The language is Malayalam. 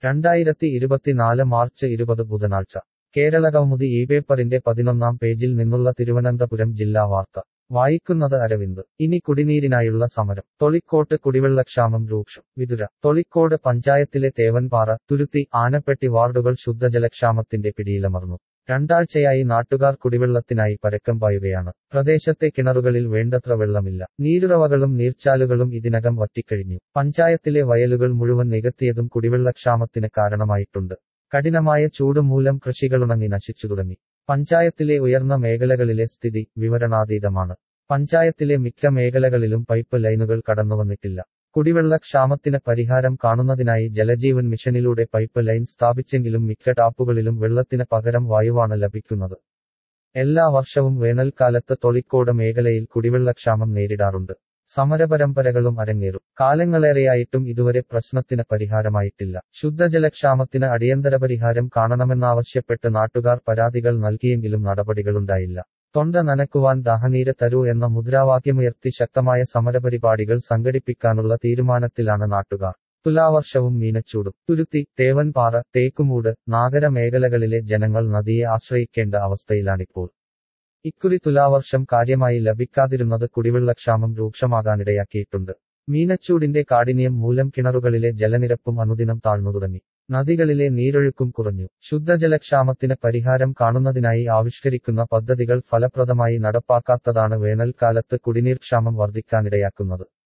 രണ്ടായിരത്തി ഇരുപത്തിനാല് മാർച്ച് ഇരുപത് ബുധനാഴ്ച കേരള കൗമുദി ഈ പേപ്പറിന്റെ പതിനൊന്നാം പേജിൽ നിന്നുള്ള തിരുവനന്തപുരം ജില്ലാ വാർത്ത വായിക്കുന്നത് അരവിന്ദ് ഇനി കുടിനീരിനായുള്ള സമരം തൊളിക്കോട്ട് കുടിവെള്ളക്ഷാമം രൂക്ഷം വിതുര തൊളിക്കോട് പഞ്ചായത്തിലെ തേവൻപാറ തുരുത്തി ആനപ്പെട്ടി വാർഡുകൾ ശുദ്ധജലക്ഷാമത്തിന്റെ പിടിയിലമർന്നു രണ്ടാഴ്ചയായി നാട്ടുകാർ കുടിവെള്ളത്തിനായി പരക്കം പായുകയാണ് പ്രദേശത്തെ കിണറുകളിൽ വേണ്ടത്ര വെള്ളമില്ല നീരുറവകളും നീർച്ചാലുകളും ഇതിനകം വറ്റിക്കഴിഞ്ഞു പഞ്ചായത്തിലെ വയലുകൾ മുഴുവൻ നികത്തിയതും കുടിവെള്ളക്ഷാമത്തിന് കാരണമായിട്ടുണ്ട് കഠിനമായ ചൂട് മൂലം കൃഷികളുണങ്ങി നശിച്ചു തുടങ്ങി പഞ്ചായത്തിലെ ഉയർന്ന മേഖലകളിലെ സ്ഥിതി വിവരണാതീതമാണ് പഞ്ചായത്തിലെ മിക്ക മേഖലകളിലും പൈപ്പ് ലൈനുകൾ കടന്നുവന്നിട്ടില്ല കുടിവെള്ള ക്ഷാമത്തിന് പരിഹാരം കാണുന്നതിനായി ജലജീവൻ മിഷനിലൂടെ പൈപ്പ് ലൈൻ സ്ഥാപിച്ചെങ്കിലും മിക്ക ടാപ്പുകളിലും വെള്ളത്തിന് പകരം വായുവാണ് ലഭിക്കുന്നത് എല്ലാ വർഷവും വേനൽക്കാലത്ത് തൊളിക്കോട് മേഖലയിൽ കുടിവെള്ളക്ഷാമം നേരിടാറുണ്ട് സമരപരമ്പരകളും അരങ്ങേറും കാലങ്ങളേറെയായിട്ടും ഇതുവരെ പ്രശ്നത്തിന് പരിഹാരമായിട്ടില്ല ശുദ്ധജലക്ഷാമത്തിന് അടിയന്തര പരിഹാരം കാണണമെന്നാവശ്യപ്പെട്ട് നാട്ടുകാർ പരാതികൾ നൽകിയെങ്കിലും നടപടികളുണ്ടായില്ല തൊണ്ട നനക്കുവാൻ ദാഹനീര് തരൂ എന്ന മുദ്രാവാക്യമുയർത്തി ശക്തമായ സമരപരിപാടികൾ സംഘടിപ്പിക്കാനുള്ള തീരുമാനത്തിലാണ് നാട്ടുകാർ തുലാവർഷവും മീനച്ചൂടും തുരുത്തി തേവൻപാറ തേക്കുമൂട് നാഗര മേഖലകളിലെ ജനങ്ങൾ നദിയെ ആശ്രയിക്കേണ്ട അവസ്ഥയിലാണിപ്പോൾ ഇക്കുറി തുലാവർഷം കാര്യമായി ലഭിക്കാതിരുന്നത് കുടിവെള്ളക്ഷാമം രൂക്ഷമാകാനിടയാക്കിയിട്ടുണ്ട് മീനച്ചൂടിന്റെ കാഠിന്യം മൂലം കിണറുകളിലെ ജലനിരപ്പും അനുദിനം താഴ്ന്നു തുടങ്ങി നദികളിലെ നീരൊഴുക്കും കുറഞ്ഞു ശുദ്ധജലക്ഷാമത്തിന് പരിഹാരം കാണുന്നതിനായി ആവിഷ്കരിക്കുന്ന പദ്ധതികൾ ഫലപ്രദമായി നടപ്പാക്കാത്തതാണ് വേനൽക്കാലത്ത് കുടിനീർക്ഷാമം വർദ്ധിക്കാനിടയാക്കുന്നത്